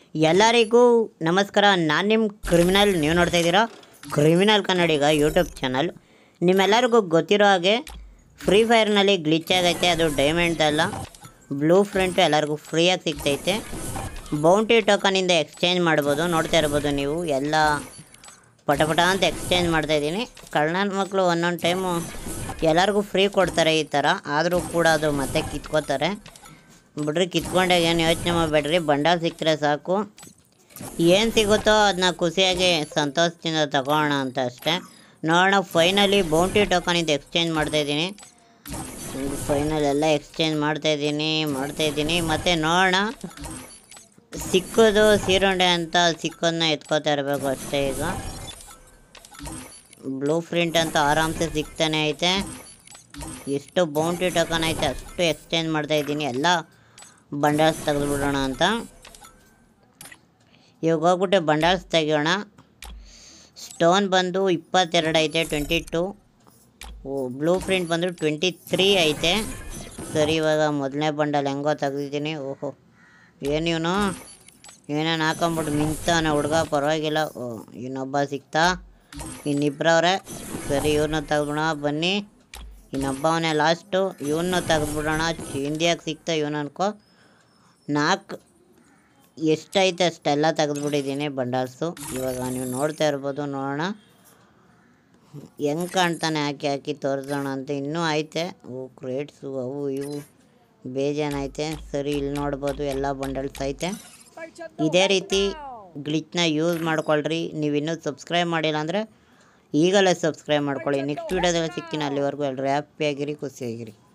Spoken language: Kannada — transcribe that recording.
ಎಲ್ಲರಿಗೂ ನಮಸ್ಕಾರ ನಾನು ನಿಮ್ಮ ಕ್ರಿಮಿನಲ್ ನೀವು ನೋಡ್ತಾ ಇದ್ದೀರಾ ಕ್ರಿಮಿನಲ್ ಕನ್ನಡಿಗ ಯೂಟ್ಯೂಬ್ ಚಾನಲ್ ನಿಮ್ಮೆಲ್ಲರಿಗೂ ಗೊತ್ತಿರೋ ಹಾಗೆ ಫ್ರೀ ಫೈರ್ನಲ್ಲಿ ಗ್ಲಿಚ್ ಆಗೈತೆ ಅದು ಡೈಮಂಡ್ ಅಲ್ಲ ಬ್ಲೂ ಫ್ರಿಂಟು ಎಲ್ಲರಿಗೂ ಫ್ರೀಯಾಗಿ ಸಿಗ್ತೈತೆ ಬೌಂಟಿ ಟೋಕನಿಂದ ಎಕ್ಸ್ಚೇಂಜ್ ಮಾಡ್ಬೋದು ನೋಡ್ತಾ ಇರ್ಬೋದು ನೀವು ಎಲ್ಲ ಪಟಪಟ ಅಂತ ಎಕ್ಸ್ಚೇಂಜ್ ಮಾಡ್ತಾಯಿದ್ದೀನಿ ಕಳ್ಳನ ಮಕ್ಕಳು ಒಂದೊಂದು ಟೈಮು ಎಲ್ಲರಿಗೂ ಫ್ರೀ ಕೊಡ್ತಾರೆ ಈ ಥರ ಆದರೂ ಕೂಡ ಅದು ಮತ್ತೆ ಕಿತ್ಕೋತಾರೆ ಬಿಡ್ರಿ ಕಿತ್ಕೊಂಡಾಗ ಏನು ಯೋಚನೆ ಮಾಡಬೇಡ್ರಿ ಬಂಡಲ್ ಸಿಕ್ಕರೆ ಸಾಕು ಏನು ಸಿಗುತ್ತೋ ಅದನ್ನ ಖುಷಿಯಾಗಿ ಸಂತೋಷದಿಂದ ತಗೋಣ ಅಂತ ಅಷ್ಟೇ ನೋಡೋಣ ಫೈನಲಿ ಬೌಂಟಿ ಟೋಕನಿಂದ ಎಕ್ಸ್ಚೇಂಜ್ ಮಾಡ್ತಾಯಿದ್ದೀನಿ ಫೈನಲ್ ಎಲ್ಲ ಎಕ್ಸ್ಚೇಂಜ್ ಮಾಡ್ತಾಯಿದ್ದೀನಿ ಮಾಡ್ತಾಯಿದ್ದೀನಿ ಮತ್ತು ನೋಡೋಣ ಸಿಕ್ಕೋದು ಸೀರುಂಡೆ ಅಂತ ಸಿಕ್ಕೋದನ್ನ ಎತ್ಕೋತಾ ಇರಬೇಕು ಅಷ್ಟೇ ಈಗ ಬ್ಲೂ ಪ್ರಿಂಟ್ ಅಂತ ಆರಾಮ್ಸೆ ಸಿಗ್ತಾನೆ ಐತೆ ಎಷ್ಟು ಬೌಂಟಿ ಟೋಕನ್ ಐತೆ ಅಷ್ಟು ಎಕ್ಸ್ಚೇಂಜ್ ಮಾಡ್ತಾ ಇದ್ದೀನಿ ಎಲ್ಲ ಬಂಡಲ್ಸ್ ತೆಗೆದುಬಿಡೋಣ ಅಂತ ಇವಾಗ ಹೋಗ್ಬಿಟ್ಟು ಬಂಡಲ್ಸ್ ತೆಗಿಯೋಣ ಸ್ಟೋನ್ ಬಂದು ಇಪ್ಪತ್ತೆರಡು ಐತೆ ಟ್ವೆಂಟಿ ಟು ಬ್ಲೂ ಪ್ರಿಂಟ್ ಬಂದು ಟ್ವೆಂಟಿ ತ್ರೀ ಐತೆ ಸರಿ ಇವಾಗ ಮೊದಲನೇ ಬಂಡಲ್ ಹೆಂಗೋ ತೆಗ್ದಿದ್ದೀನಿ ಓಹೋ ಏನು ಇವನು ಏನೇನು ಹಾಕೊಂಬಿಟ್ಟು ಮಿಂತಾನೆ ಹುಡುಗ ಪರವಾಗಿಲ್ಲ ಓ ಇನ್ನೊಬ್ಬ ಸಿಕ್ತಾ ಇನ್ನಿಬ್ಬರವ್ರೆ ಸರಿ ಇವ್ರನ್ನ ತೆಗ್ದ್ಬಿಡೋಣ ಬನ್ನಿ ಇನ್ನೊಬ್ಬವನೇ ಲಾಸ್ಟು ಇವನ್ನ ತೆಗೆದ್ಬಿಡೋಣ ಚಿಂದಿಯಾಗಿ ಸಿಕ್ತಾ ಇವನು ಅನ್ಕೋ ನಾಲ್ಕು ಎಷ್ಟೈತೆ ಅಷ್ಟೆಲ್ಲ ತೆಗೆದ್ಬಿಟ್ಟಿದ್ದೀನಿ ಬಂಡಲ್ಸು ಇವಾಗ ನೀವು ನೋಡ್ತಾ ಇರ್ಬೋದು ನೋಡೋಣ ಹೆಂಗೆ ಕಾಣ್ತಾನೆ ಹಾಕಿ ಹಾಕಿ ತೋರಿಸೋಣ ಅಂತ ಇನ್ನೂ ಐತೆ ಓ ಕ್ರೇಟ್ಸು ಅವು ಇವು ಬೇಜಾನೈತೆ ಸರಿ ಇಲ್ಲಿ ನೋಡ್ಬೋದು ಎಲ್ಲ ಬಂಡಲ್ಸ್ ಐತೆ ಇದೇ ರೀತಿ ಗ್ಲಿಚ್ನ ಯೂಸ್ ಮಾಡ್ಕೊಳ್ರಿ ನೀವು ಇನ್ನೂ ಸಬ್ಸ್ಕ್ರೈಬ್ ಮಾಡಿಲ್ಲ ಅಂದರೆ ಈಗಲೇ ಸಬ್ಸ್ಕ್ರೈಬ್ ಮಾಡ್ಕೊಳ್ಳಿ ನೆಕ್ಸ್ಟ್ ವೀಡಿಯೋದಲ್ಲಿ ಸಿಗ್ತೀನಿ ಅಲ್ಲಿವರೆಗೂ ಎಲ್ಲರೂ ಹ್ಯಾಪಿಯಾಗಿರಿ ಖುಷಿಯಾಗಿರಿ